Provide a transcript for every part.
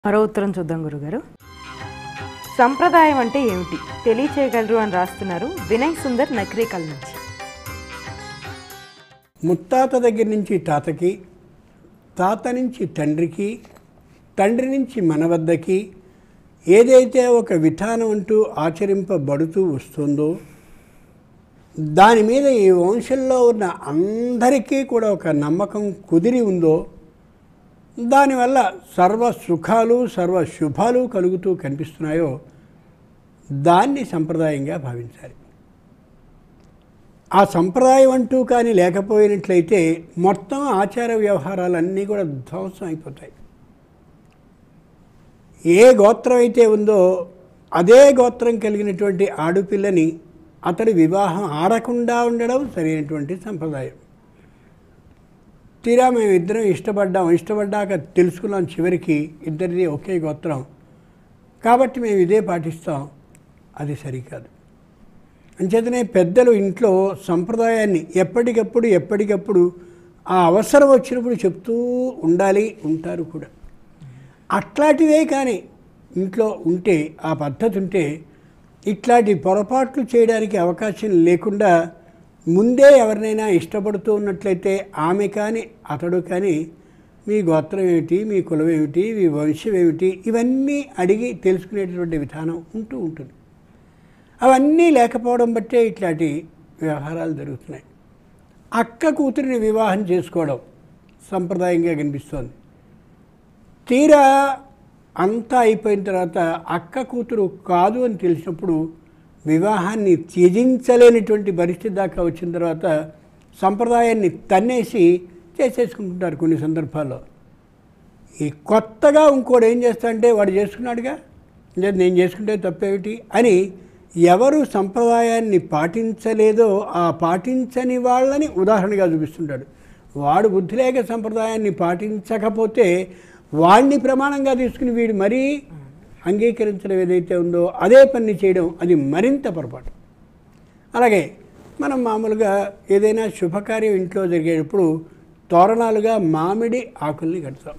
మరో ఉత్తరం చూద్దాం గురుగారు సంప్రదాయం అంటే ఏమిటి తెలియచేయగలరు అని రాస్తున్నారు వినయ్ సుందర్ నక్రేకల్ నుంచి ముత్తాత దగ్గర నుంచి తాతకి తాత నుంచి తండ్రికి తండ్రి నుంచి మన వద్దకి ఏదైతే ఒక విధానం అంటూ ఆచరింపబడుతూ వస్తుందో దాని మీద ఈ వంశంలో ఉన్న అందరికీ కూడా ఒక నమ్మకం కుదిరి ఉందో దానివల్ల సర్వ సుఖాలు సర్వ శుభాలు కలుగుతూ కనిపిస్తున్నాయో దాన్ని సంప్రదాయంగా భావించాలి ఆ సంప్రదాయం అంటూ కానీ లేకపోయినట్లయితే మొత్తం ఆచార వ్యవహారాలన్నీ కూడా ధ్వంసం అయిపోతాయి ఏ గోత్రం అయితే ఉందో అదే గోత్రం కలిగినటువంటి ఆడపిల్లని అతడి వివాహం ఆడకుండా ఉండడం సరైనటువంటి సంప్రదాయం తీరా మేము ఇద్దరం ఇష్టపడ్డాం ఇష్టపడ్డాక తెలుసుకున్నాం చివరికి ఇద్దరిది ఒకే గోత్రం కాబట్టి మేము ఇదే పాటిస్తాం అది సరికాదు అంచేతనే పెద్దలు ఇంట్లో సంప్రదాయాన్ని ఎప్పటికప్పుడు ఎప్పటికప్పుడు ఆ అవసరం వచ్చినప్పుడు చెప్తూ ఉండాలి ఉంటారు కూడా అట్లాంటివే కానీ ఇంట్లో ఉంటే ఆ పద్ధతి ఉంటే ఇట్లాంటి పొరపాట్లు చేయడానికి అవకాశం లేకుండా ముందే ఎవరినైనా ఇష్టపడుతూ ఉన్నట్లయితే ఆమె కానీ అతడు కానీ మీ గోత్రం ఏమిటి మీ కులం ఏమిటి మీ వంశం ఏమిటి ఇవన్నీ అడిగి తెలుసుకునేటటువంటి విధానం ఉంటూ ఉంటుంది అవన్నీ లేకపోవడం బట్టే ఇట్లాంటి వ్యవహారాలు జరుగుతున్నాయి అక్క కూతురిని వివాహం చేసుకోవడం సంప్రదాయంగా కనిపిస్తోంది తీరా అంతా అయిపోయిన తర్వాత అక్క కూతురు కాదు అని తెలిసినప్పుడు వివాహాన్ని త్యజించలేనటువంటి పరిస్థితి దాకా వచ్చిన తర్వాత సంప్రదాయాన్ని తన్నేసి చేసేసుకుంటుంటారు కొన్ని సందర్భాల్లో ఈ కొత్తగా ఇంకోటి ఏం చేస్తాడంటే వాడు చేసుకున్నాడుగా లేదు నేను చేసుకుంటే తప్పేమిటి అని ఎవరు సంప్రదాయాన్ని పాటించలేదో ఆ పాటించని వాళ్ళని ఉదాహరణగా చూపిస్తుంటాడు వాడు బుద్ధి లేక సంప్రదాయాన్ని పాటించకపోతే వాడిని ప్రమాణంగా తీసుకుని వీడు మరీ అంగీకరించడం ఏదైతే ఉందో అదే పని చేయడం అది మరింత పొరపాటు అలాగే మనం మామూలుగా ఏదైనా శుభకార్యం ఇంట్లో జరిగేటప్పుడు తోరణాలుగా మామిడి ఆకుల్ని కడతాం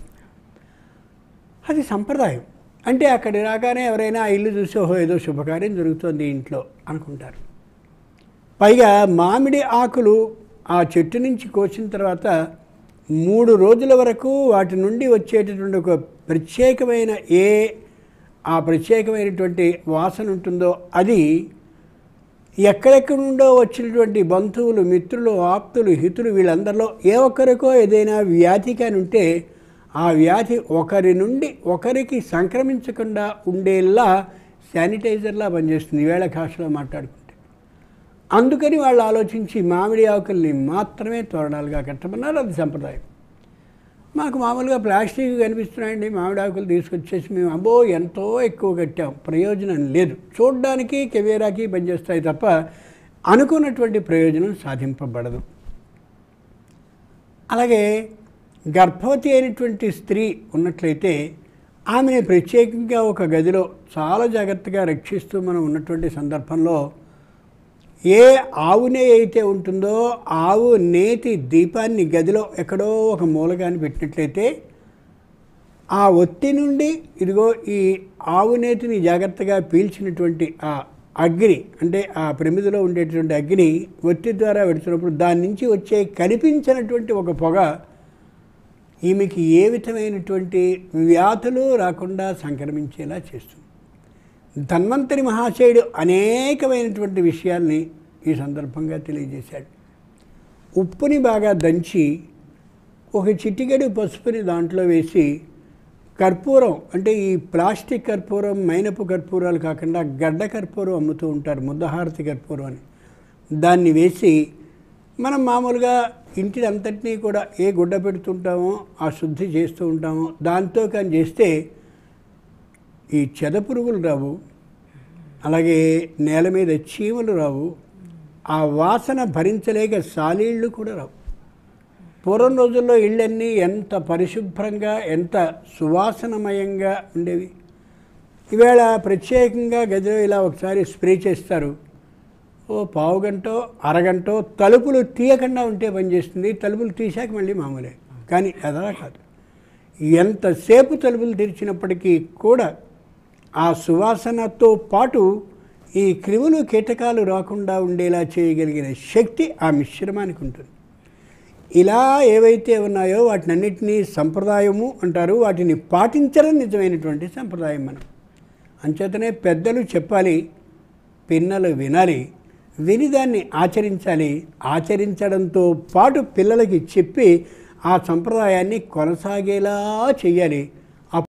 అది సంప్రదాయం అంటే అక్కడి రాగానే ఎవరైనా ఆ ఇల్లు చూసి ఓహో ఏదో శుభకార్యం జరుగుతోంది ఇంట్లో అనుకుంటారు పైగా మామిడి ఆకులు ఆ చెట్టు నుంచి కోసిన తర్వాత మూడు రోజుల వరకు వాటి నుండి వచ్చేటటువంటి ఒక ప్రత్యేకమైన ఏ ఆ ప్రత్యేకమైనటువంటి వాసన ఉంటుందో అది ఎక్కడెక్కడి నుండో వచ్చినటువంటి బంధువులు మిత్రులు ఆప్తులు హితులు వీళ్ళందరిలో ఏ ఒక్కరికో ఏదైనా వ్యాధి కాని ఉంటే ఆ వ్యాధి ఒకరి నుండి ఒకరికి సంక్రమించకుండా ఉండేలా శానిటైజర్లా పనిచేస్తుంది వేళ భాషలో మాట్లాడుకుంటే అందుకని వాళ్ళు ఆలోచించి మామిడి ఆకుల్ని మాత్రమే తోరణాలుగా కట్టమన్నారు అది సంప్రదాయం మాకు మామూలుగా ప్లాస్టిక్ కనిపిస్తున్నాయండి మామిడి ఆకులు తీసుకొచ్చేసి మేము అబ్బో ఎంతో ఎక్కువ కట్టాం ప్రయోజనం లేదు చూడడానికి కెవేరాకి పనిచేస్తాయి తప్ప అనుకున్నటువంటి ప్రయోజనం సాధింపబడదు అలాగే గర్భవతి అయినటువంటి స్త్రీ ఉన్నట్లయితే ఆమెని ప్రత్యేకంగా ఒక గదిలో చాలా జాగ్రత్తగా రక్షిస్తూ మనం ఉన్నటువంటి సందర్భంలో ఏ ఆవునే అయితే ఉంటుందో ఆవు నేతి దీపాన్ని గదిలో ఎక్కడో ఒక మూలగాని పెట్టినట్లయితే ఆ ఒత్తి నుండి ఇదిగో ఈ ఆవు నేతిని జాగ్రత్తగా పీల్చినటువంటి ఆ అగ్ని అంటే ఆ ప్రమిదిలో ఉండేటువంటి అగ్ని ఒత్తి ద్వారా పెడుతున్నప్పుడు దాని నుంచి వచ్చే కనిపించినటువంటి ఒక పొగ ఈమెకి ఏ విధమైనటువంటి వ్యాధులు రాకుండా సంక్రమించేలా చేస్తుంది ధన్వంతరి మహాశయుడు అనేకమైనటువంటి విషయాల్ని ఈ సందర్భంగా తెలియజేశాడు ఉప్పుని బాగా దంచి ఒక చిటికెడు పసుపుని దాంట్లో వేసి కర్పూరం అంటే ఈ ప్లాస్టిక్ కర్పూరం మైనపు కర్పూరాలు కాకుండా గడ్డ కర్పూరం అమ్ముతూ ఉంటారు ముద్దహారతి కర్పూరం అని దాన్ని వేసి మనం మామూలుగా ఇంటిని అంతటినీ కూడా ఏ గుడ్డ పెడుతుంటామో ఆ శుద్ధి చేస్తూ ఉంటామో దాంతో కానీ చేస్తే ఈ చెద పురుగులు రావు అలాగే నేల మీద చీమలు రావు ఆ వాసన భరించలేక సాలీళ్ళు కూడా రావు పూర్వం రోజుల్లో ఇళ్ళన్నీ ఎంత పరిశుభ్రంగా ఎంత సువాసనమయంగా ఉండేవి ఈవేళ ప్రత్యేకంగా గదిలో ఇలా ఒకసారి స్ప్రే చేస్తారు ఓ పావు గంటో అరగంటో తలుపులు తీయకుండా ఉంటే పనిచేస్తుంది తలుపులు తీసాక మళ్ళీ మామూలే కానీ అదలా కాదు ఎంతసేపు తలుపులు తెరిచినప్పటికీ కూడా ఆ సువాసనతో పాటు ఈ క్రిములు కీటకాలు రాకుండా ఉండేలా చేయగలిగిన శక్తి ఆ మిశ్రమానికి ఉంటుంది ఇలా ఏవైతే ఉన్నాయో వాటినన్నిటినీ సంప్రదాయము అంటారు వాటిని పాటించడం నిజమైనటువంటి సంప్రదాయం మనం అంచేతనే పెద్దలు చెప్పాలి పిన్నలు వినాలి విని దాన్ని ఆచరించాలి ఆచరించడంతో పాటు పిల్లలకి చెప్పి ఆ సంప్రదాయాన్ని కొనసాగేలా చేయాలి